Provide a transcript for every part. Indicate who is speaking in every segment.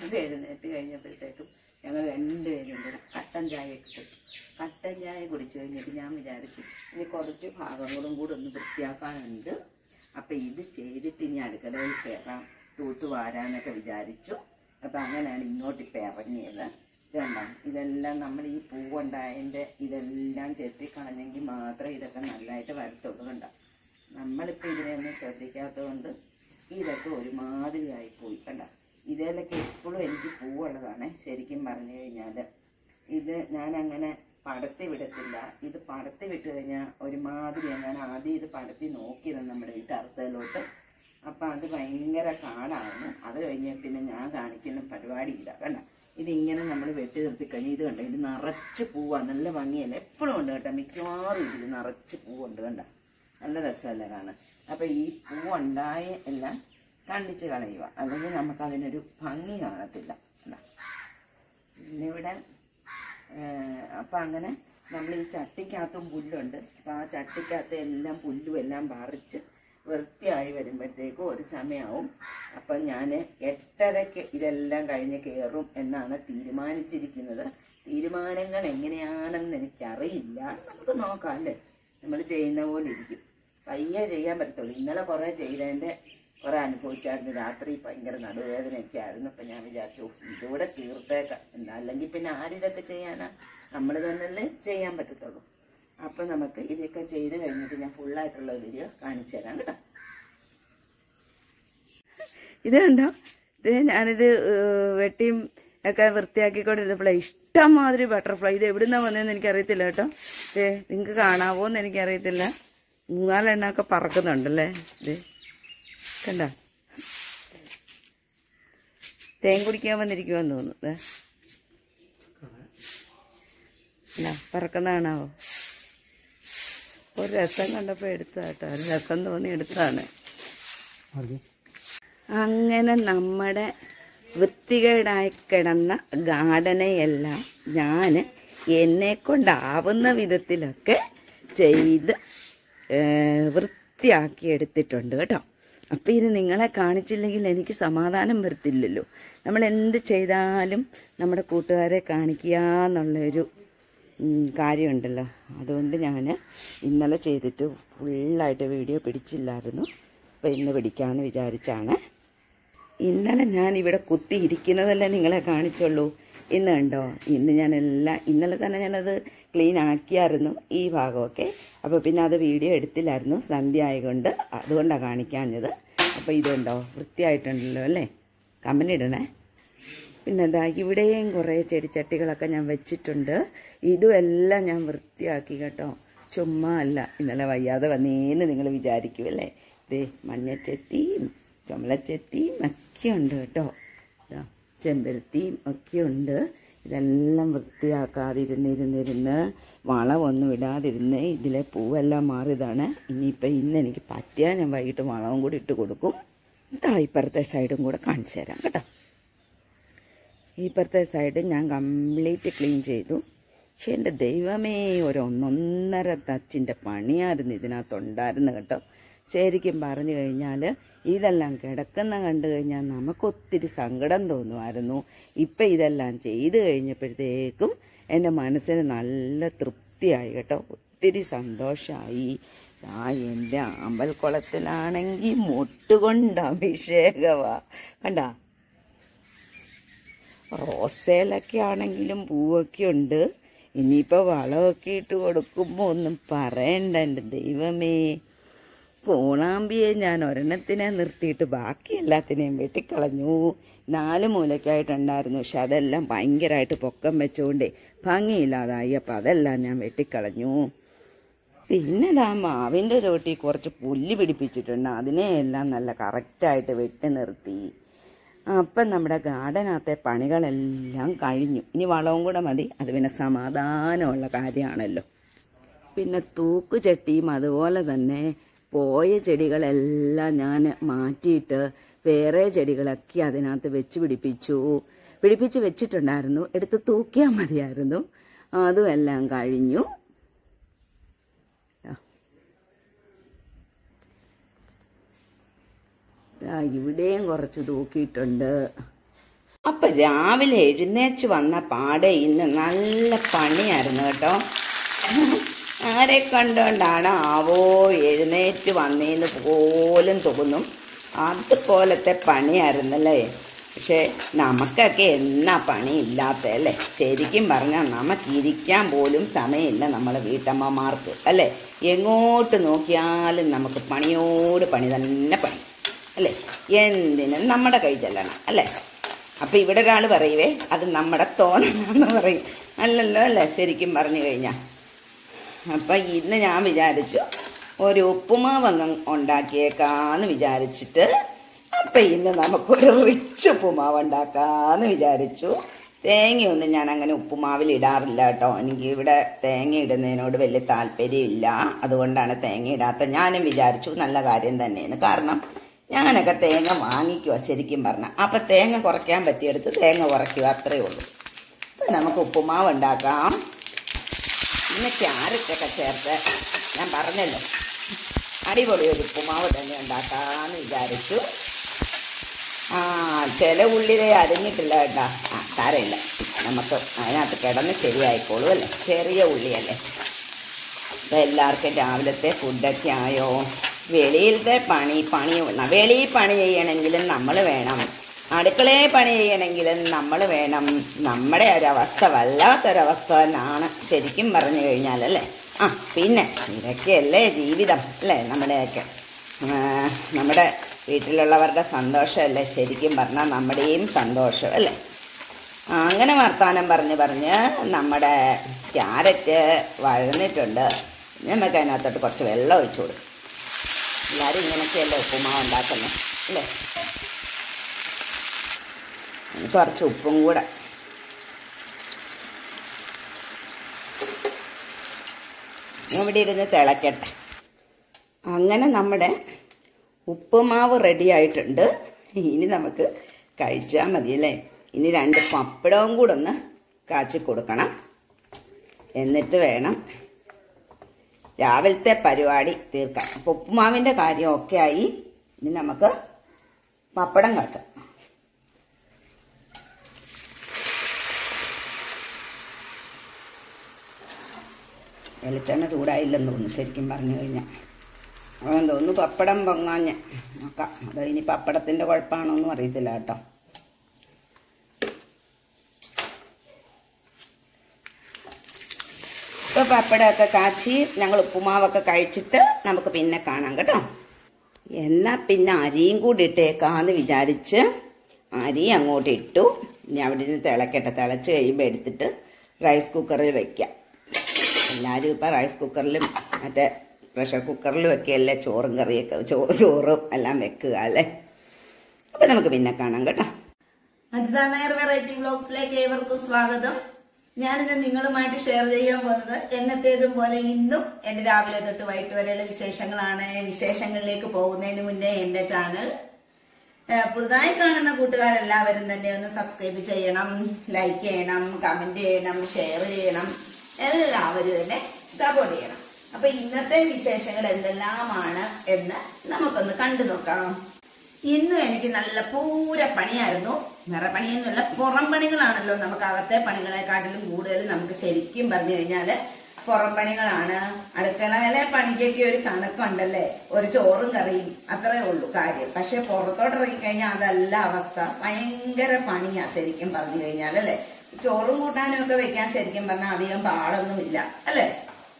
Speaker 1: രാവിലെ എഴുന്നേറ്റ് കഴിഞ്ഞപ്പോഴത്തേക്കും ഞങ്ങൾ രണ്ടുപേരും കൂടെ കട്ടൻ ചായയൊക്കെ കുടിച്ചു കട്ടൻ ചായ കുടിച്ചു കഴിഞ്ഞിട്ട് ഞാൻ വിചാരിച്ചു ഇനി കുറച്ച് ഭാഗങ്ങളും കൂടെ ഒന്ന് വൃത്തിയാക്കാനുണ്ട് അപ്പം ഇത് ചെയ്തിട്ട് ഇനി അടുക്കളയിൽ കയറാം തൂത്ത് വാരാനൊക്കെ വിചാരിച്ചു അപ്പം അങ്ങനെയാണ് ഇങ്ങോട്ട് ഇപ്പം ഇറങ്ങിയത് ഇതുണ്ട ഇതെല്ലാം നമ്മൾ ഈ പൂവുണ്ടായതിൻ്റെ ഇതെല്ലാം ചെത്തിക്കളഞ്ഞെങ്കിൽ മാത്രമേ ഇതൊക്കെ നല്ലതായിട്ട് വരത്തുള്ളൂ കണ്ട നമ്മളിപ്പോൾ ഇതിനെയൊന്നും ശ്രദ്ധിക്കാത്തത് കൊണ്ട് ഇതൊക്കെ ഒരുമാതിരി ആയിപ്പോയി കണ്ട ഇതിലൊക്കെ എപ്പോഴും എനിക്ക് പൂവുള്ളതാണ് ശരിക്കും പറഞ്ഞു കഴിഞ്ഞാൽ ഇത് ഞാൻ അങ്ങനെ പടത്തി വിടത്തില്ല ഇത് പടത്തി വിട്ട് കഴിഞ്ഞാൽ ഒരുമാതിരിയാണ് ഞാൻ ആദ്യം ഇത് പടത്തി നോക്കിയത് നമ്മുടെ ഈ ടെറസയിലോട്ട് അപ്പം അത് ഭയങ്കര കാടായിരുന്നു അത് കഴിഞ്ഞ പിന്നെ ഞാൻ കാണിക്കുന്ന പരിപാടിയില്ല കണ്ട ഇതിങ്ങനെ നമ്മൾ വെട്ടി നിർത്തി കഴിഞ്ഞ് ഇത് കണ്ട ഇത് നിറച്ച് പൂവാണ് നല്ല ഭംഗിയല്ല എപ്പോഴും ഉണ്ട് കേട്ടോ മിക്കവാറും ഇതിൽ നിറച്ച് പൂവുണ്ട് കണ്ട നല്ല രസമല്ലേ കാണാൻ അപ്പം ഈ പൂവുണ്ടായ എല്ലാം കണ്ടിച്ച് കളയുക അല്ലെങ്കിൽ നമുക്ക് അതിനൊരു ഭംഗി കാണത്തില്ല കണ്ടോ? പിന്നെ ഇവിടെ അപ്പം അങ്ങനെ നമ്മൾ ഈ ചട്ടിക്കകത്തും പുല്ലുണ്ട് അപ്പം ആ ചട്ടിക്കകത്ത് എല്ലാം പുല്ലും എല്ലാം പറിച്ച് വൃത്തിയായി വരുമ്പോഴത്തേക്കും ഒരു സമയമാവും അപ്പം ഞാൻ എട്ടരയ്ക്ക് ഇതെല്ലാം കഴിഞ്ഞ് കയറും എന്നാണ് തീരുമാനിച്ചിരിക്കുന്നത് തീരുമാനങ്ങൾ എങ്ങനെയാണെന്ന് എനിക്കറിയില്ല നമുക്ക് നോക്കാം അല്ലേ നമ്മൾ ചെയ്യുന്ന പോലെ ഇരിക്കും പയ്യെ ചെയ്യാൻ പറ്റത്തുള്ളൂ ഇന്നലെ കുറേ ചെയ്തതിൻ്റെ കുറേ അനുഭവിച്ചായിരുന്നു രാത്രി ഭയങ്കര നടുവേദനയൊക്കെ ആയിരുന്നു അപ്പം ഞാൻ വിചാരിച്ചു "ഓ, ഇതുകൂടെ തീർത്തേക്കാം എന്നാ അല്ലെങ്കിൽ പിന്നെ ആരിതൊക്കെ ചെയ്യാനാ നമ്മൾ തന്നെയല്ലേ ചെയ്യാൻ പറ്റത്തുള്ളൂ അപ്പം നമുക്ക് ഇതൊക്കെ ചെയ്ത് കഴിഞ്ഞിട്ട് ഞാൻ ഫുള്ളായിട്ടുള്ള വീഡിയോ കാണിച്ചു തരാം കേട്ടോ ഇത് കണ്ടോ ഇത് ഞാനിത് ഏഹ്, വെട്ടിയും ഒക്കെ വൃത്തിയാക്കിക്കൊണ്ടിരുന്നപ്പോഴേ ഇഷ്ടം മാതിരി ബട്ടർഫ്ലൈ ഇത് എവിടുന്നാ വന്നതെന്ന് എനിക്കറിയത്തില്ല കേട്ടോ ഏ നിങ്ങൾക്ക് കാണാവോ എന്ന് എനിക്കറിയത്തില്ല മൂന്നാലെണ്ണമൊക്കെ പറക്കുന്നുണ്ടല്ലേ ഇത് കണ്ട തേൻ കുടിക്കാൻ വന്നിരിക്കുമെന്ന് തോന്നുന്നു ദേ. അല്ല പറക്കുന്നതാണാവോ ഒരു രസം കണ്ടപ്പോൾ എടുത്താ കേട്ടോ ഒരു രസം തോന്നി എടുത്താണ് അങ്ങനെ നമ്മുടെ വൃത്തികേടായി കിടന്ന ഗാർഡനെയെല്ലാം ഞാൻ എന്നെ കൊണ്ടാവുന്ന വിധത്തിലൊക്കെ ചെയ്ത് ഏഹ്, വൃത്തിയാക്കി എടുത്തിട്ടുണ്ട് കേട്ടോ അപ്പം ഇത് നിങ്ങളെ കാണിച്ചില്ലെങ്കിൽ എനിക്ക് സമാധാനം വരത്തില്ലല്ലോ നമ്മൾ എന്ത് ചെയ്താലും നമ്മുടെ കൂട്ടുകാരെ കാണിക്കുക എന്നുള്ളൊരു ഉം, കാര്യമുണ്ടല്ലോ അതുകൊണ്ട് ഞാൻ ഇന്നലെ ചെയ്തിട്ട് ഫുള്ളായിട്ട് വീഡിയോ പിടിച്ചില്ലായിരുന്നു അപ്പം ഇന്ന് പിടിക്കാമെന്ന് വിചാരിച്ചാണ് ഇന്നലെ ഞാൻ ഇവിടെ കുത്തി ഇരിക്കുന്നതല്ലേ നിങ്ങളെ കാണിച്ചുള്ളൂ ഇന്ന് കണ്ടോ ഇന്ന് ഞാൻ എല്ലാം ഇന്നലെ തന്നെ ഞാനത് ക്ലീൻ ആക്കിയായിരുന്നു ഈ ഭാഗമൊക്കെ അപ്പോൾ പിന്നെ അത് വീഡിയോ എടുത്തില്ലായിരുന്നു സന്ധ്യ ആയതുകൊണ്ട് അതുകൊണ്ടാണ് കാണിക്കാഞ്ഞത് അപ്പോൾ ഇതുണ്ടോ വൃത്തിയായിട്ടുണ്ടല്ലോ അല്ലേ കമന്റ് ഇടണേ പിന്നെ ദാ ഇവിടെയും കുറേ ചെടിച്ചട്ടികളൊക്കെ ഞാൻ വെച്ചിട്ടുണ്ട് ഇതും എല്ലാം ഞാൻ വൃത്തിയാക്കി കേട്ടോ ചുമ്മാ അല്ല ഇന്നലെ വയ്യാതെ വന്നേന്ന് നിങ്ങൾ വിചാരിക്കുമല്ലേ ദേ മഞ്ഞച്ചട്ടിയും ചുമലച്ചട്ടിയും ഒക്കെ ഉണ്ട് കേട്ടോ ദാ ചെമ്പരത്തിയും ഒക്കെ ഉണ്ട് ഇതെല്ലാം വൃത്തിയാക്കാതിരുന്നിരുന്നിരുന്ന് വളമൊന്നും ഇടാതിരുന്ന് ഇതിലെ പൂവെല്ലാം മാറിയതാണ് ഇനിയിപ്പോൾ ഇന്ന് എനിക്ക് പറ്റിയാൽ ഞാൻ വൈകിട്ട് വളവും കൂടി ഇട്ട് കൊടുക്കും ഇതാ ഇപ്പുറത്തെ സൈഡും കൂടെ കാണിച്ചു തരാം കേട്ടോ ഇപ്പുറത്തെ സൈഡ് ഞാൻ കംപ്ലീറ്റ് ക്ലീൻ ചെയ്തു പക്ഷെ എൻ്റെ ദൈവമേ ഒരു ഒന്നൊന്നര തച്ചിൻ്റെ പണിയായിരുന്നു ഇതിനകത്തുണ്ടായിരുന്നു കേട്ടോ ശരിക്കും പറഞ്ഞു കഴിഞ്ഞാൽ ഇതെല്ലാം കിടക്കുന്ന കണ്ടു കഴിഞ്ഞാൽ നമുക്കൊത്തിരി സങ്കടം തോന്നുമായിരുന്നു ഇപ്പം ഇതെല്ലാം ചെയ്ത് കഴിഞ്ഞപ്പോഴത്തേക്കും എൻ്റെ മനസ്സിന് നല്ല തൃപ്തിയായി കേട്ടോ ഒത്തിരി സന്തോഷമായി ആ എൻ്റെ അമ്പൽക്കുളത്തിലാണെങ്കിൽ മുട്ടുകൊണ്ട് അഭിഷേകമാ കണ്ടാ റോസയിലൊക്കെ ആണെങ്കിലും പൂവൊക്കെ ഉണ്ട് ഇനിയിപ്പോൾ വളമൊക്കെ ഇട്ട് കൊടുക്കുമ്പോൾ ഒന്നും പറയണ്ട എൻ്റെ ദൈവമേ കോണാമ്പിയെ ഞാൻ ഒരെണ്ണത്തിനെ നിർത്തിയിട്ട് ബാക്കി എല്ലാത്തിനെയും വെട്ടിക്കളഞ്ഞു നാല് മൂലയ്ക്കായിട്ടുണ്ടായിരുന്നു പക്ഷെ അതെല്ലാം ഭയങ്കരമായിട്ട് പൊക്കം വെച്ചുകൊണ്ടേ ഭംഗിയില്ലാതായി അപ്പം അതെല്ലാം ഞാൻ വെട്ടിക്കളഞ്ഞു പിന്നെ ദാ മാവിൻ്റെ ചോട്ടി കുറച്ച് പുല്ല് പിടിപ്പിച്ചിട്ടുണ്ട് അതിനെയെല്ലാം നല്ല കറക്റ്റായിട്ട് വെട്ടി നിർത്തി അപ്പം നമ്മുടെ ഗാർഡനകത്തെ പണികളെല്ലാം കഴിഞ്ഞു ഇനി വളവും കൂടെ മതി അത് പിന്നെ സമാധാനമുള്ള കാര്യമാണല്ലോ പിന്നെ തൂക്കുചട്ടിയും അതുപോലെ തന്നെ പോയ ചെടികളെല്ലാം ഞാൻ മാറ്റിയിട്ട് വേറെ ചെടികളൊക്കെ അതിനകത്ത് വെച്ച് പിടിപ്പിച്ചു പിടിപ്പിച്ച് വെച്ചിട്ടുണ്ടായിരുന്നു എടുത്ത് തൂക്കിയാൽ മതിയായിരുന്നു അതും എല്ലാം കഴിഞ്ഞു ദാ ഇവിടെയും കുറച്ച് തൂക്കിയിട്ടുണ്ട് അപ്പൊ രാവിലെ എഴുന്നേച്ച് വന്ന പാടെ ഇന്ന് നല്ല പണിയായിരുന്നു കേട്ടോ ആരെ കണ്ടുകൊണ്ടാണ് ആവോ എഴുന്നേറ്റ് വന്നേന്ന് പോലും തോന്നും അതുപോലത്തെ പണിയായിരുന്നല്ലേ പക്ഷെ നമുക്കൊക്കെ എന്നാ പണി ഇല്ലാത്തല്ലേ ശരിക്കും പറഞ്ഞാൽ നമുക്ക് ഇരിക്കാൻ പോലും സമയമില്ല നമ്മളെ വീട്ടമ്മമാർക്ക് അല്ലേ എങ്ങോട്ട് നോക്കിയാലും നമുക്ക് പണിയോട് പണി തന്നെ പണി അല്ലേ എന്തിനും നമ്മുടെ കൈ ചെല്ലണം അല്ലേ അപ്പൊ ഇവിടെ ഒരാൾ പറയുവേ അത് നമ്മുടെ തോന്നണമെന്ന് പറയും അല്ലല്ലോ അല്ലേ ശരിക്കും പറഞ്ഞു കഴിഞ്ഞാൽ അപ്പൊ ഇന്ന് ഞാൻ വിചാരിച്ചു ഒരു ഉപ്പുമാവങ്ങ് ഉണ്ടാക്കിയേക്കാന്ന് വിചാരിച്ചിട്ട് അപ്പൊ ഇന്ന് നമുക്കൊരു റിച്ച് ഉപ്പുമാവ് ഉണ്ടാക്കാന്ന് വിചാരിച്ചു തേങ്ങയൊന്നും ഞാൻ അങ്ങനെ ഉപ്പുമാവിൽ ഇടാറില്ല കേട്ടോ എനിക്ക് ഇവിടെ തേങ്ങ ഇടുന്നതിനോട് വലിയ താല്പര്യമില്ല അതുകൊണ്ടാണ് തേങ്ങ ഇടാത്ത ഞാനും വിചാരിച്ചു നല്ല കാര്യം തന്നെയെന്ന് കാരണം ഞാനൊക്കെ തേങ്ങ വാങ്ങിക്കുക ശരിക്കും പറഞ്ഞാൽ അപ്പം തേങ്ങ കുറയ്ക്കാൻ പറ്റിയെടുത്ത് തേങ്ങ കുറയ്ക്കുക അത്രയേ ഉള്ളൂ അപ്പം നമുക്ക് ഉപ്പുമാവ് ഉണ്ടാക്കാം പിന്നെ ക്യാരറ്റൊക്കെ ചേർത്ത് ഞാൻ പറഞ്ഞല്ലോ അടിപൊളി ഒരു ഉപ്പുമാവ് തന്നെ ഉണ്ടാക്കാമെന്ന് വിചാരിച്ചു ആ ചില ഉള്ളിലെ അരിഞ്ഞിട്ടില്ല കേട്ടാ ആ സാരമില്ല നമുക്ക് അതിനകത്ത് കിടന്ന് ശരിയായിക്കോളൂ അല്ലേ ചെറിയ ഉള്ളിയല്ലേ അപ്പം എല്ലാവർക്കും രാവിലത്തെ ഫുഡൊക്കെ ആയോ വെളിയിലത്തെ പണി പണി വെളിയിൽ പണി ചെയ്യണമെങ്കിലും നമ്മൾ വേണം അടുക്കളയിൽ പണി ചെയ്യണമെങ്കിലും നമ്മൾ വേണം നമ്മുടെ ഒരവസ്ഥ വല്ലാത്തൊരവസ്ഥ തന്നെയാണ് ശരിക്കും പറഞ്ഞു കഴിഞ്ഞാൽ അല്ലേ ആ പിന്നെ ഇതൊക്കെയല്ലേ ജീവിതം അല്ലേ നമ്മുടെയൊക്കെ ആ, നമ്മുടെ വീട്ടിലുള്ളവരുടെ സന്തോഷമല്ലേ ശരിക്കും പറഞ്ഞാൽ നമ്മുടെയും സന്തോഷം അല്ലേ ആ, അങ്ങനെ വർത്താനം പറഞ്ഞ് പറഞ്ഞ് നമ്മുടെ ക്യാരറ്റ് വഴന്നിട്ടുണ്ട് നമുക്ക് അതിനകത്തോട്ട് കുറച്ച് വെള്ളം ഒഴിച്ചു കൊടുക്കും എല്ലാവരും ഇങ്ങനെയൊക്കെയല്ലേ ഉപ്പുമാവ് ഉണ്ടാക്കുന്നത് അല്ലേ ഇനി കുറച്ച് ഉപ്പും കൂടെ ഇനി ഇവിടെ ഇരുന്ന് തിളക്കട്ടെ അങ്ങനെ നമ്മുടെ ഉപ്പുമാവ് റെഡി ആയിട്ടുണ്ട് ഇനി നമുക്ക് കഴിച്ചാൽ മതി അല്ലേ ഇനി രണ്ട് പപ്പടവും കൂടെ ഒന്ന് കാച്ചി കൊടുക്കണം എന്നിട്ട് വേണം രാവിലത്തെ പരിപാടി തീർക്കാൻ അപ്പോൾ ഉപ്പുമാവിൻ്റെ കാര്യം ഒക്കെ ആയി ഇനി നമുക്ക് പപ്പടം കാച്ചാം വെളിച്ചെണ്ണ ചൂടായില്ലെന്ന് തോന്നുന്നു ശരിക്കും പറഞ്ഞു കഴിഞ്ഞാൽ അവൻ തോന്നുന്നു പപ്പടം പൊങ്ങാഞ്ഞ നോക്കാം അത് ഇനി പപ്പടത്തിൻ്റെ കുഴപ്പമാണോന്നും അറിയത്തില്ല കേട്ടോ ഇപ്പോൾ പപ്പടമൊക്കെ കാച്ചി ഞങ്ങൾ ഉപ്പുമാവൊക്കെ കഴിച്ചിട്ട് നമുക്ക് പിന്നെ കാണാം കേട്ടോ എന്നാ പിന്നെ അരിയും കൂടി ഇട്ടേക്കാന്ന് വിചാരിച്ച് അരി അങ്ങോട്ട് ഇട്ടു ഇനി അവിടെ നിന്ന് തിളക്കട്ടെ തിളച്ച് കഴിയുമ്പോൾ എടുത്തിട്ട് റൈസ് കുക്കറിൽ വെക്കാം എല്ലാവരും ഇപ്പം റൈസ് കുക്കറിലും മറ്റേ പ്രഷർ കുക്കറിലും ഒക്കെ അല്ലേ ചോറും കറിയൊക്കെ ചോ ചോറും എല്ലാം വെക്കുക അല്ലേ അപ്പം നമുക്ക് പിന്നെ കാണാം കേട്ടോ
Speaker 2: അജിത നായർ വെറൈറ്റി വ്ലോഗ്സിലേക്ക് ഏവർക്കും സ്വാഗതം ഞാനിന്ന് നിങ്ങളുമായിട്ട് ഷെയർ ചെയ്യാൻ പോകുന്നത് എന്നത്തേതും പോലെ ഇന്നും എന്റെ രാവിലെ തൊട്ട് വൈകിട്ട് വരെയുള്ള വിശേഷങ്ങളാണ് വിശേഷങ്ങളിലേക്ക് പോകുന്നതിന് മുന്നേ എന്റെ ചാനൽ ഏഹ്, പുതുതായി കാണുന്ന കൂട്ടുകാരെല്ലാവരും തന്നെ ഒന്ന് സബ്സ്ക്രൈബ് ചെയ്യണം ലൈക്ക് ചെയ്യണം കമന്റ് ചെയ്യണം ഷെയർ ചെയ്യണം എല്ലാവരും തന്നെ സപ്പോർട്ട് ചെയ്യണം അപ്പൊ ഇന്നത്തെ വിശേഷങ്ങൾ എന്തെല്ലാമാണ് എന്ന് നമുക്കൊന്ന് കണ്ടു നോക്കാം ഇന്നും എനിക്ക് നല്ല പൂര പണിയായിരുന്നു നിറ പണിയൊന്നുമല്ല പുറം പണികളാണല്ലോ നമുക്ക് അകത്തെ പണികളെക്കാട്ടിലും കൂടുതൽ നമുക്ക് ശരിക്കും പറഞ്ഞു കഴിഞ്ഞാല് പുറം പണികളാണ് അടുക്കളയിലെ പണിക്കൊക്കെ ഒരു കണക്കുണ്ടല്ലേ ഒരു ചോറും കറിയും അത്രേ ഉള്ളൂ കാര്യം പക്ഷെ പുറത്തോട്ട് ഇറങ്ങിക്കഴിഞ്ഞാൽ അതല്ല അവസ്ഥ ഭയങ്കര പണിയാ ശരിക്കും പറഞ്ഞു കഴിഞ്ഞാൽ അല്ലേ ചോറും കൂട്ടാനും ഒക്കെ വെക്കാൻ ശരിക്കും പറഞ്ഞാൽ അധികം പാടൊന്നുമില്ല അല്ലേ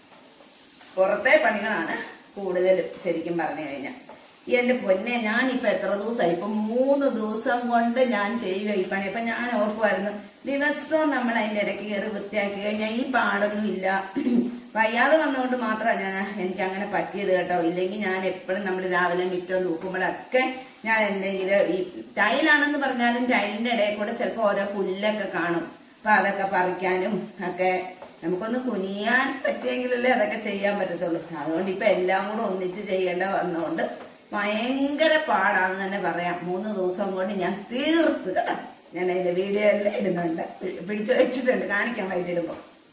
Speaker 2: പുറത്തെ പണികളാണ് കൂടുതലും ശരിക്കും പറഞ്ഞു കഴിഞ്ഞാൽ ഈ എന്റെ പൊന്നെ ഞാനിപ്പോ എത്ര ദിവസമായി ഇപ്പൊ മൂന്ന് ദിവസം കൊണ്ട് ഞാൻ ചെയ്യുക ഈ പണി അപ്പൊ ഞാൻ ഓർക്കുമായിരുന്നു ദിവസവും നമ്മൾ അതിന്റെ ഇടയ്ക്ക് കയറി വൃത്തിയാക്കി കഴിഞ്ഞാൽ ഈ പാടൊന്നും ഇല്ല വയ്യാതെ വന്നുകൊണ്ട് മാത്രമാണ് ഞാൻ എനിക്ക് അങ്ങനെ പറ്റിയത് കേട്ടോ ഇല്ലെങ്കിൽ ഞാൻ എപ്പോഴും നമ്മൾ രാവിലെ മിറ്റം നോക്കുമ്പോഴൊക്കെ ഞാൻ എന്തെങ്കിലും ഈ ടൈലാണെന്ന് പറഞ്ഞാലും ടൈലിന്റെ ഇടയിൽ കൂടെ ചിലപ്പോൾ ഓരോ പുല്ലൊക്കെ കാണും അപ്പൊ അതൊക്കെ പറിക്കാനും ഒക്കെ നമുക്കൊന്ന് കുനിയാൻ പറ്റിയെങ്കിലല്ലേ അതൊക്കെ ചെയ്യാൻ പറ്റത്തുള്ളൂ അതുകൊണ്ട് ഇപ്പൊ എല്ലാം കൂടെ ഒന്നിച്ച് ചെയ്യേണ്ട വന്നതുകൊണ്ട് ഭയങ്കര പാടാണെന്ന് തന്നെ പറയാം മൂന്ന് ദിവസം കൊണ്ട് ഞാൻ തീർത്ത് കേട്ടോ ഞാൻ അതിന്റെ വീഡിയോ എല്ലാം ഇടുന്നുണ്ട് പി- പിടിച്ചു വെച്ചിട്ടുണ്ട് കാണിക്കാൻ വൈകിടുമ്പോ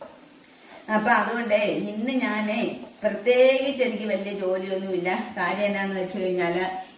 Speaker 2: അപ്പൊ അതുകൊണ്ട് ഇന്ന് ഞാനേ പ്രത്യേകിച്ച് എനിക്ക് വലിയ ജോലിയൊന്നുമില്ല കാര്യം എന്നാന്ന് വെച്ച് കഴിഞ്ഞാല്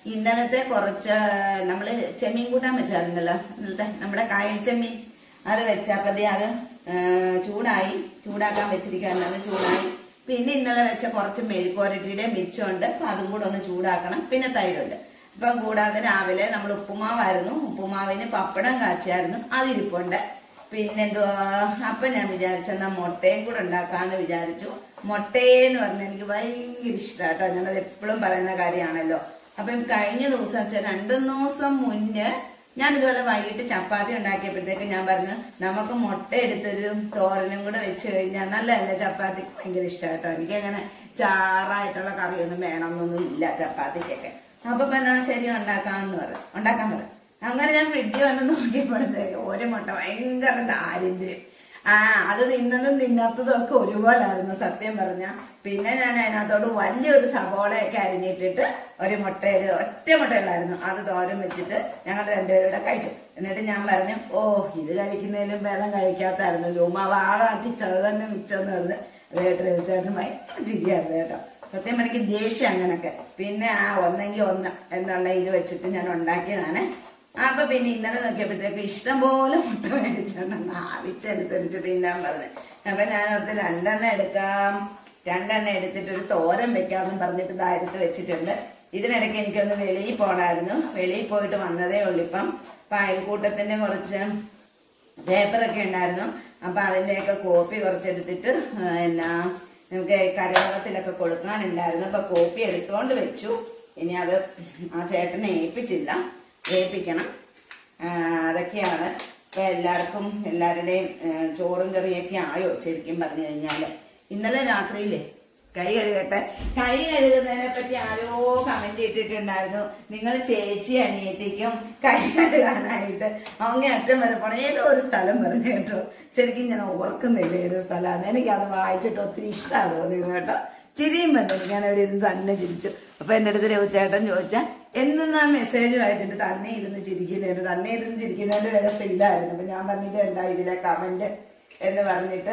Speaker 2: ഇന്നലത്തെ കുറച്ച് നമ്മള് ചെമ്മീൻ കൂട്ടാൻ വെച്ചായിരുന്നല്ലോ ഇന്നലത്തെ നമ്മുടെ കായൽ ചെമ്മീൻ അത് വെച്ചപ്പതി അത് ആ, ചൂടായി ചൂടാക്കാൻ വെച്ചിരിക്കുകയായിരുന്നു അത് ചൂടായി പിന്നെ ഇന്നലെ വെച്ച കുറച്ച് മെഴുക്കുവരട്ടിയുടെ മിച്ചമുണ്ട് അപ്പൊ അതും കൂടെ ഒന്ന് ചൂടാക്കണം പിന്നെ തൈരുണ്ട് അപ്പം കൂടാതെ രാവിലെ നമ്മൾ ഉപ്പുമാവായിരുന്നു ഉപ്പുമാവിന് പപ്പടം കാച്ചിയായിരുന്നു അതിരിപ്പുണ്ട് പിന്നെന്തുവാ അപ്പൊ ഞാൻ വിചാരിച്ചെന്നാ മുട്ടയും കൂടെ ഉണ്ടാക്കാന്ന് വിചാരിച്ചു മുട്ടയെന്ന് പറഞ്ഞാൽ എനിക്ക് ഭയങ്കര ഇഷ്ടമാട്ടോ ഞാനത് എപ്പോഴും പറയുന്ന കാര്യമാണല്ലോ അപ്പം കഴിഞ്ഞ ദിവസം വെച്ചാൽ രണ്ടു ദിവസം മുന്നേ ഞാൻ ഇതുപോലെ വൈകിട്ട് ചപ്പാത്തി ഉണ്ടാക്കിയപ്പോഴത്തേക്ക് ഞാൻ പറഞ്ഞു നമുക്ക് മുട്ട എടുത്തൊരു തോരനും കൂടെ വെച്ച് കഴിഞ്ഞാൽ നല്ലതല്ലേ ചപ്പാത്തി ഭയങ്കര ഇഷ്ടമായിട്ടോ എനിക്ക് അങ്ങനെ ചാറായിട്ടുള്ള കറിയൊന്നും വേണമെന്നൊന്നും ഇല്ല ചപ്പാത്തിക്കൊക്കെ അപ്പൊ പിന്നെ ശരി ഉണ്ടാക്കാമെന്ന് പറഞ്ഞു ഉണ്ടാക്കാൻ പറഞ്ഞു അങ്ങനെ ഞാൻ ഫ്രിഡ്ജിൽ വന്ന് നോക്കിയപ്പോഴത്തേക്ക് ഒരു മുട്ട ഭയങ്കര ദാരിദ്ര്യം ആ അത് തിന്നതും തിന്നാത്തതും ഒക്കെ ഒരുപോലായിരുന്നു സത്യം പറഞ്ഞ പിന്നെ ഞാൻ അതിനകത്തോട് വലിയൊരു സവോളയൊക്കെ അരിഞ്ഞിട്ടിട്ട് ഒരു മുട്ട ഒരു ഒറ്റ മുട്ടയുള്ളായിരുന്നു അത് തോരൻ വെച്ചിട്ട് ഞങ്ങൾ രണ്ടുപേരും കൂടെ കഴിച്ചു എന്നിട്ട് ഞാൻ പറഞ്ഞു ഓ ഇത് കഴിക്കുന്നതിലും വേണം കഴിക്കാത്തായിരുന്നു ചുമ്മാ വാതാട്ടിച്ചത് തന്നെ മിച്ചെന്ന് പറഞ്ഞ് അതേട്ട് രവിച്ചേട്ടൻ ഭയങ്കര ചിരിയായിരുന്നു കേട്ടോ സത്യം എനിക്ക് ദേഷ്യം അങ്ങനൊക്കെ പിന്നെ ആ ഒന്നെങ്കിൽ ഒന്ന് എന്നുള്ള ഇത് വെച്ചിട്ട് ഞാൻ ഉണ്ടാക്കിയതാണ് അപ്പൊ പിന്നെ ഇന്നലെ നോക്കിയപ്പോഴത്തേക്ക് ഇഷ്ടം പോലെ മുട്ട മേടിച്ചോണ്ട് ആവശ്യമനുസരിച്ച് തിന്നാൻ പറഞ്ഞു അപ്പൊ ഞാൻ ഓർത്ത് രണ്ടെണ്ണം എടുക്കാം രണ്ടെണ്ണം എടുത്തിട്ട് ഒരു തോരൻ വെക്കാമെന്ന് പറഞ്ഞിട്ട് ഇതായിട്ട് വെച്ചിട്ടുണ്ട് ഇതിനിടയ്ക്ക് എനിക്കൊന്ന് വെളിയിൽ പോണായിരുന്നു വെളിയിൽ പോയിട്ട് വന്നതേ ഉള്ളൂ ഇപ്പം അപ്പൊ അയൽക്കൂട്ടത്തിന്റെ കുറച്ച് പേപ്പറൊക്കെ ഉണ്ടായിരുന്നു അപ്പൊ അതിന്റെയൊക്കെ കോപ്പി കുറച്ചെടുത്തിട്ട് ആ, എന്നാ നമുക്ക് കരയോഗത്തിലൊക്കെ കൊടുക്കാനുണ്ടായിരുന്നു അപ്പൊ കോപ്പി എടുത്തോണ്ട് വെച്ചു ഇനി അത് ആ ചേട്ടനെ ഏൽപ്പിച്ചില്ല ഏൽപ്പിക്കണം ആ, അതൊക്കെയാണ് ഇപ്പൊ എല്ലാവർക്കും എല്ലാവരുടെയും ആ, ചോറും കറിയൊക്കെ ആയോ ശരിക്കും പറഞ്ഞു കഴിഞ്ഞാല് ഇന്നലെ രാത്രിയില് കൈ കഴുകട്ടെ കൈ കഴുകുന്നതിനെ പറ്റി ആരോ കമന്റ് ഇട്ടിട്ടുണ്ടായിരുന്നു നിങ്ങൾ ചേച്ചി അനിയത്തിക്കും കൈ കഴുകാനായിട്ട് അങ്ങേ അറ്റം വരെ പോണം ഏതോ ഒരു സ്ഥലം പറഞ്ഞു കേട്ടോ ശരിക്കും ഞാൻ ഓർക്കുന്നില്ല ഏത് സ്ഥലമാണ് എനിക്കത് വായിച്ചിട്ട് ഒത്തിരി ഇഷ്ടമാണ് തോന്നിയത് കേട്ടോ ചിരിയും വന്നു ഞാൻ അവിടെ ഇരുന്ന് തന്നെ ചിരിച്ചു അപ്പൊ എന്റെ അടുത്ത് രവിചേട്ടൻ ചോദിച്ചാൽ എന്നും ആ മെസ്സേജ് വായിച്ചിട്ട് തന്നെ ഇരുന്ന് ചിരിക്കുന്നതിന് തന്നെ ഇരുന്ന് ചിരിക്കുന്നതിന്റെ രഹസ്യം ഇതായിരുന്നു അപ്പൊ ഞാൻ പറഞ്ഞത് ഉണ്ടാ ഇതിലെ കമന്റ് എന്ന് പറഞ്ഞിട്ട്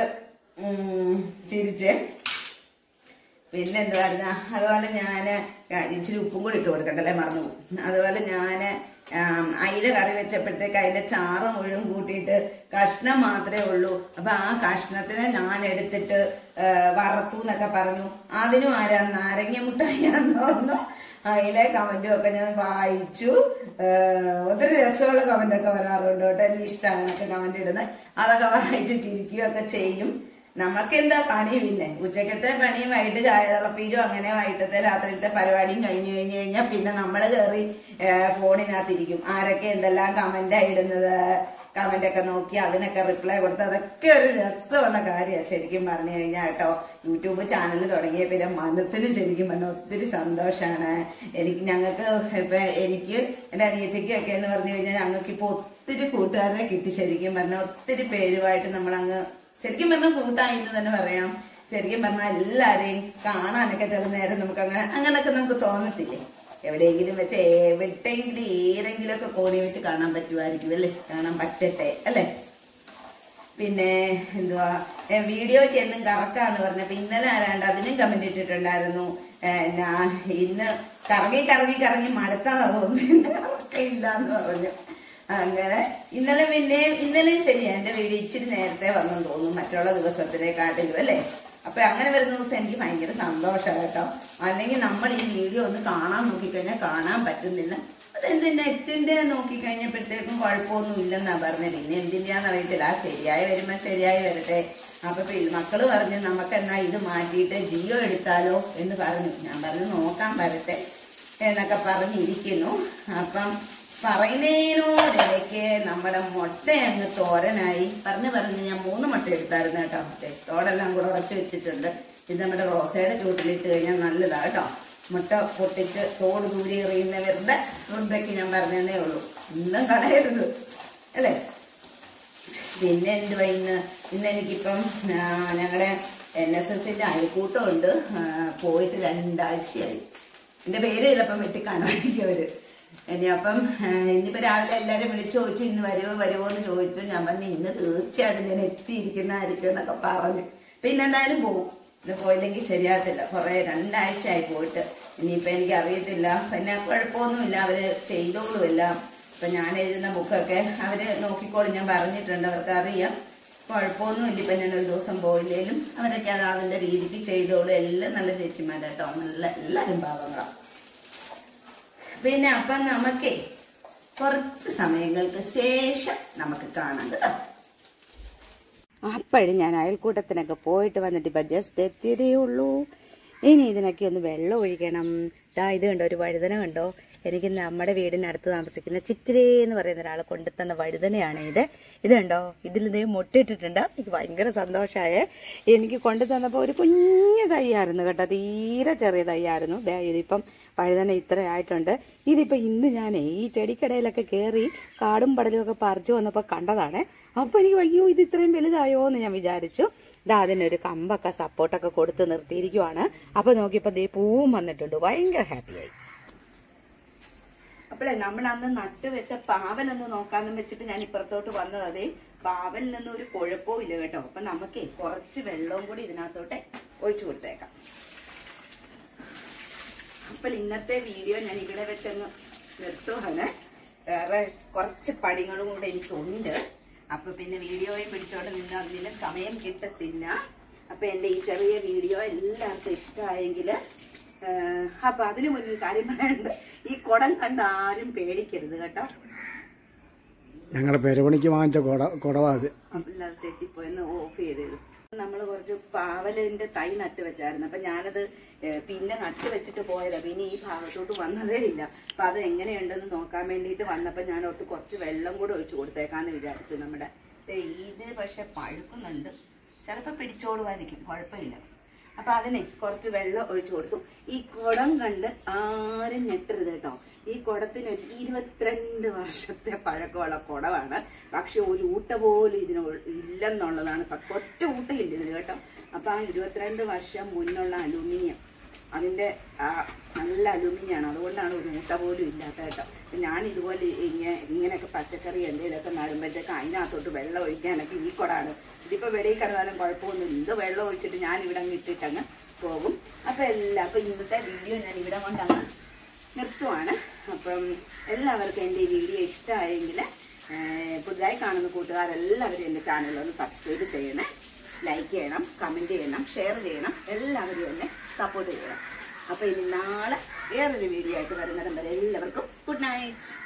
Speaker 2: ഉം, ചിരിച്ചേ പിന്നെ എന്തുവായിരുന്നു അതുപോലെ ഞാൻ ഇച്ചിരി ഉപ്പും കൂടി ഇട്ട് കൊടുക്കണ്ടല്ലേ മറന്നു പോകും അതുപോലെ ഞാൻ അയില കറി വെച്ചപ്പോഴത്തേക്ക് അതിന്റെ ചാറ് മുഴുവൻ കൂട്ടിയിട്ട് കഷ്ണം മാത്രമേ ഉള്ളൂ അപ്പൊ ആ കഷ്ണത്തിനെ ഞാൻ എടുത്തിട്ട് ആ, വറുത്തു എന്നൊക്കെ പറഞ്ഞു അതിനും ആരാ നാരങ്ങ മുട്ടായിയാന്ന് തോന്നുന്നു അതിലെ കമന്റും ഒക്കെ ഞാൻ വായിച്ചു ആ, ഒത്തിരി രസമുള്ള കമന്റ് ഒക്കെ വരാറുണ്ട് കേട്ടോ എനിക്ക് ഇഷ്ടമാണ് ഒക്കെ കമന്റ് ഇടുന്നത് അതൊക്കെ വായിച്ച് ചിരിക്കുകയൊക്കെ ചെയ്യും നമുക്ക് എന്താ പണി പിന്നെ ഉച്ചക്കത്തെ പണിയും വൈകിട്ട് ചായ തിളപ്പീരും അങ്ങനെ വൈകിട്ടത്തെ രാത്രിയിലത്തെ പരിപാടിയും കഴിഞ്ഞു കഴിഞ്ഞു കഴിഞ്ഞാൽ പിന്നെ നമ്മൾ കയറി ഫോണിനകത്തിരിക്കും ആരൊക്കെ എന്തെല്ലാം കമന്റാ ഇടുന്നത് കമന്റ് ഒക്കെ നോക്കി അതിനൊക്കെ റിപ്ലൈ കൊടുത്ത് അതൊക്കെ ഒരു രസമുള്ള കാര്യമാണ് ശരിക്കും പറഞ്ഞു കഴിഞ്ഞാൽ കേട്ടോ യൂട്യൂബ് ചാനൽ തുടങ്ങിയ പിന്നെ മനസ്സിന് ശരിക്കും പറഞ്ഞാൽ ഒത്തിരി സന്തോഷമാണ് എനിക്ക് ഞങ്ങൾക്ക് ഇപ്പൊ എനിക്ക് എൻ്റെ അനിയത്തിക്കും ഒക്കെ എന്ന് പറഞ്ഞു കഴിഞ്ഞാൽ ഞങ്ങൾക്ക് ഇപ്പോൾ ഒത്തിരി കൂട്ടുകാരെ കിട്ടി ശരിക്കും പറഞ്ഞാൽ ഒത്തിരി പേരുമായിട്ട് നമ്മളങ്ങ് ശരിക്കും പറഞ്ഞാൽ കൂട്ടായി എന്ന് തന്നെ പറയാം ശരിക്കും പറഞ്ഞാൽ എല്ലാരെയും കാണാനൊക്കെ ചില നേരം നമുക്ക് അങ്ങനെ അങ്ങനൊക്കെ നമുക്ക് തോന്നത്തില്ലേ എവിടെയെങ്കിലും വെച്ച് എവിടെയെങ്കിലും ഏതെങ്കിലും ഒക്കെ കോണി വെച്ച് കാണാൻ പറ്റുമായിരിക്കും അല്ലേ കാണാൻ പറ്റട്ടെ അല്ലേ പിന്നെ എന്തുവാ ഏ, വീഡിയോയ്ക്ക് എന്നും കറക്കാന്ന് പറഞ്ഞപ്പോ ഇന്നലെ ആരാണ്ട് അതിനും കമന്റ് ഇട്ടിട്ടുണ്ടായിരുന്നു ഏ, എന്നാ ഇന്ന് കറങ്ങി കറങ്ങി കറങ്ങി മടുത്താന്ന് തോന്നുന്നു ഇന്ന് കറക്കയില്ല എന്ന് പറഞ്ഞു അങ്ങനെ ഇന്നലെ പിന്നെ ഇന്നലെയും ശരിയാ എന്റെ വീഡിയോ ഇച്ചിരി നേരത്തെ വന്നെന്ന് തോന്നുന്നു മറ്റുള്ള ദിവസത്തിനെക്കാട്ടിലും അല്ലേ അപ്പൊ അങ്ങനെ വരുന്ന ദിവസം എനിക്ക് ഭയങ്കര സന്തോഷമാണ് കേട്ടോ അല്ലെങ്കിൽ നമ്മൾ ഈ വീഡിയോ ഒന്ന് കാണാൻ നോക്കിക്കഴിഞ്ഞാൽ കാണാൻ പറ്റുന്നില്ല അതെന്ത് നെറ്റിന്റെ നോക്കിക്കഴിഞ്ഞപ്പോഴത്തേക്കും കുഴപ്പമൊന്നും ഇല്ലെന്നാ പറഞ്ഞത് ഇനി എന്തിന്റെയാന്ന് അറിയത്തില്ല ആ ശരിയായി വരുമ്പോ ശരിയായി വരട്ടെ അപ്പൊ പി- മക്കള് പറഞ്ഞു നമുക്ക് എന്നാ ഇത് മാറ്റിയിട്ട് ജിയോ എടുത്താലോ എന്ന് പറഞ്ഞു ഞാൻ പറഞ്ഞു നോക്കാൻ വരട്ടെ എന്നൊക്കെ പറഞ്ഞിരിക്കുന്നു അപ്പം പറയുന്നതിനോടിടയ്ക്ക് നമ്മുടെ മുട്ട അങ്ങ് തോരനായി പറഞ്ഞു പറഞ്ഞ് ഞാൻ മൂന്ന് മുട്ട എടുത്തായിരുന്നു കേട്ടോ തോടെല്ലാം കൂടെ ഉടച്ചു വെച്ചിട്ടുണ്ട് ഇത് നമ്മുടെ റോസയുടെ ചൂട്ടിലിട്ട് കഴിഞ്ഞാൽ നല്ലതാ കേട്ടോ മുട്ട പൊട്ടിച്ച് തോട് ദൂരി എറിയുന്നവരുടെ ശ്രദ്ധയ്ക്ക് ഞാൻ പറഞ്ഞതേ ഉള്ളൂ ഇന്നും കളയരുത് അല്ലേ പിന്നെ എന്തുവാ ഇന്ന് ഇന്ന് എനിക്കിപ്പം ഞങ്ങളുടെ എൻ എസ് എസിന്റെ അയൽക്കൂട്ടമുണ്ട് ആ, പോയിട്ട് രണ്ടാഴ്ചയായി എന്റെ പേര് ചിലപ്പം വെട്ടിക്കാണുമായിരിക്കും അവര് ഇനി അപ്പം ആ, ഇന്നിപ്പോ രാവിലെ എല്ലാരും വിളിച്ചു ചോദിച്ചു ഇന്ന് വരുമോ വരുമോ എന്ന് ചോദിച്ചു ഞാൻ പറഞ്ഞു ഇന്ന് തീർച്ചയായിട്ടും ഞാൻ എത്തിയിരിക്കുന്നതായിരിക്കും എന്നൊക്കെ പറഞ്ഞു പിന്നെ എന്തായാലും പോകും ഇന്ന് പോയില്ലെങ്കിൽ ശരിയാകത്തില്ല കുറെ രണ്ടാഴ്ചയായി പോയിട്ട് ഇനിയിപ്പോൾ എനിക്ക് അറിയത്തില്ല പിന്നെ കുഴപ്പമൊന്നുമില്ല അവർ ചെയ്തോളുമില്ല ഇപ്പം ഞാൻ എഴുതുന്ന ബുക്കൊക്കെ അവർ നോക്കിക്കോളും ഞാൻ പറഞ്ഞിട്ടുണ്ട് അവർക്ക് അറിയാം കുഴപ്പമൊന്നുമില്ല ഇപ്പം ഞാൻ ഒരു ദിവസം പോയില്ലേലും അവരൊക്കെ അത് അതിൻ്റെ രീതിക്ക് ചെയ്തോളും എല്ലാം നല്ല ചേച്ചിമാരാട്ടോ നല്ല എല്ലാവരും പാവങ്ങളാണ് പിന്നെ അപ്പം നമുക്കേ കുറച്ച് സമയങ്ങൾക്ക് ശേഷം നമുക്ക് കാണാം കേട്ടോ
Speaker 1: അപ്പോഴും ഞാൻ അയൽക്കൂട്ടത്തിനൊക്കെ പോയിട്ട് വന്നിട്ട് ഇപ്പം ജസ്റ്റ് എത്തിയതേ ഉള്ളൂ ഇനി ഇതിനൊക്കെ ഒന്ന് വെള്ളം ഒഴിക്കണം ദാ ഇത് കണ്ടോ ഒരു വഴുതന കണ്ടോ എനിക്ക് നമ്മുടെ വീടിനടുത്ത് താമസിക്കുന്ന ചിത്തിരേ എന്ന് പറയുന്ന ഒരാൾ കൊണ്ടുതന്ന വഴുതനയാണ് ഇത് ഇത് കണ്ടോ ഇതിൽ ഇത് മുട്ടിട്ടിട്ടുണ്ട് എനിക്ക് ഭയങ്കര സന്തോഷമായ എനിക്ക് കൊണ്ടു തന്നപ്പോൾ ഒരു കുഞ്ഞു തൈയായിരുന്നു കേട്ടോ തീരെ ചെറിയ തൈയായിരുന്നു ദേ ഇതിപ്പം വഴുതന ഇത്ര ആയിട്ടുണ്ട് ഇതിപ്പോൾ ഇന്ന് ഞാൻ ഈ ചെടിക്കടയിലൊക്കെ കയറി കാടും പടലും ഒക്കെ പറിച്ചു വന്നപ്പോൾ കണ്ടതാണ് അപ്പോൾ എനിക്ക് അയ്യോ ഇത് ഇത്രയും വലുതായോ എന്ന് ഞാൻ വിചാരിച്ചു ഇതാ അതിനൊരു കമ്പൊക്കെ സപ്പോർട്ടൊക്കെ കൊടുത്ത് നിർത്തിയിരിക്കുവാണ് അപ്പോൾ നോക്കിയപ്പോൾ ദേ പൂവും വന്നിട്ടുണ്ട് ഭയങ്കര ഹാപ്പിയായി അപ്പോഴേ നമ്മൾ അന്ന് നട്ടു വെച്ച പാവലൊന്ന് നോക്കാന്നും വെച്ചിട്ട് ഞാൻ ഇപ്പുറത്തോട്ട് വന്നത് അതേ പാവലിനൊന്നും ഒരു കുഴപ്പവും ഇല്ല കേട്ടോ അപ്പൊ നമുക്ക് കുറച്ച് വെള്ളവും കൂടി ഇതിനകത്തോട്ട് ഒഴിച്ചു കൊടുത്തേക്കാം അപ്പോൾ ഇന്നത്തെ വീഡിയോ ഞാൻ ഇവിടെ വെച്ചങ്ങ് നിർത്തുവാണ് വേറെ കുറച്ച് പണികളും കൂടെ എനിക്കുണ്ട് അപ്പൊ പിന്നെ വീഡിയോയും പിടിച്ചോണ്ട് നിന്ന് അതിന് സമയം കിട്ടത്തില്ല അപ്പൊ എന്റെ ഈ ചെറിയ വീഡിയോ എല്ലാവർക്കും ഇഷ്ടമായെങ്കിൽ അപ്പൊ അതിനു മുന്നിൽ കാര്യം പറയാനുണ്ട് ഈ കുടം കണ്ട് ആരും പേടിക്കരുത് കേട്ടോ
Speaker 3: ഞങ്ങളുടെ പെരുപണിക്ക് വാങ്ങിച്ച കുട കുടവാ അത്
Speaker 1: അല്ലാതെ തെറ്റിപ്പോയെന്ന് ഓഫ് ചെയ്തത് നമ്മൾ കുറച്ച് പാവലിന്റെ തൈ നട്ട് വെച്ചായിരുന്നു അപ്പൊ ഞാനത് ഏഹ്, പിന്നെ നട്ട് വെച്ചിട്ട് പോയതാ പിന്നെ ഈ ഭാഗത്തോട്ട് വന്നതേ ഇല്ല അപ്പൊ അത് എങ്ങനെയുണ്ടെന്ന് നോക്കാൻ വേണ്ടിയിട്ട് വന്നപ്പോ ഞാൻ ഓർത്ത് കുറച്ച് വെള്ളം കൂടെ ഒഴിച്ചു കൊടുത്തേക്കാന്ന് വിചാരിച്ചു നമ്മുടെ ദേ ഇത് പക്ഷെ പഴുക്കുന്നുണ്ട് ചിലപ്പോ പിടിച്ചോടുമായിരിക്കും കുഴപ്പമില്ല അപ്പൊ അതിനെ കുറച്ച് വെള്ളം ഒഴിച്ചു കൊടുത്തു ഈ കുടം കണ്ട് ആരും ഞെട്ടരുത് കേട്ടോ ഈ കുടത്തിന് ഒരു ഇരുപത്തിരണ്ട് വർഷത്തെ പഴക്കമുള്ള കുടമാണ് പക്ഷെ ഒരു ഊട്ട പോലും ഇതിന് ഇല്ലെന്നുള്ളതാണ് സത്യം ഒറ്റ ഊട്ടയില്ല ഇതിന് കേട്ടോ അപ്പൊ ആ ഇരുപത്തിരണ്ട് വർഷം മുന്നുള്ള അലൂമിനിയം അതിന്റെ ആ നല്ല അലൂമിനിയാണ് അതുകൊണ്ടാണ് ഒരു ഊട്ട പോലും ഇല്ലാത്ത കേട്ടോ അപ്പൊ ഞാൻ ഇതുപോലെ ഇങ്ങനെ ഇങ്ങനെയൊക്കെ പച്ചക്കറി എന്തെങ്കിലുമൊക്കെ നടുമ്പോഴത്തേക്ക് അതിനകത്തോട്ട് വെള്ളം ഒഴിക്കാനൊക്കെ ഈ കുടാണ് ഇതിപ്പോ വെളിയിൽ കിടന്നാലും കുഴപ്പമൊന്നുമില്ല ഇത് വെള്ളം ഒഴിച്ചിട്ട് ഞാൻ ഇവിടെ അങ്ങ് ഇട്ടിട്ടങ്ങ് പോകും അപ്പൊ എല്ലാം അപ്പൊ ഇന്നത്തെ വീഡിയോ ഞാൻ ഇവിടെ കൊണ്ടങ്ങ് നിർത്തുവാണ് അപ്പം എല്ലാവർക്കും എൻ്റെ ഈ വീഡിയോ ഇഷ്ടമായെങ്കിൽ പുതുതായി കാണുന്ന കൂട്ടുകാരെല്ലാവരും എൻ്റെ ചാനൽ ഒന്ന് സബ്സ്ക്രൈബ് ചെയ്യണേ ലൈക്ക് ചെയ്യണം കമൻറ്റ് ചെയ്യണം ഷെയർ ചെയ്യണം എല്ലാവരും എന്നെ സപ്പോർട്ട് ചെയ്യണം അപ്പോൾ ഇനി നാളെ വേറൊരു വീഡിയോ ആയിട്ട് വരുന്നിടം വരെ എല്ലാവർക്കും ഗുഡ് നൈറ്റ്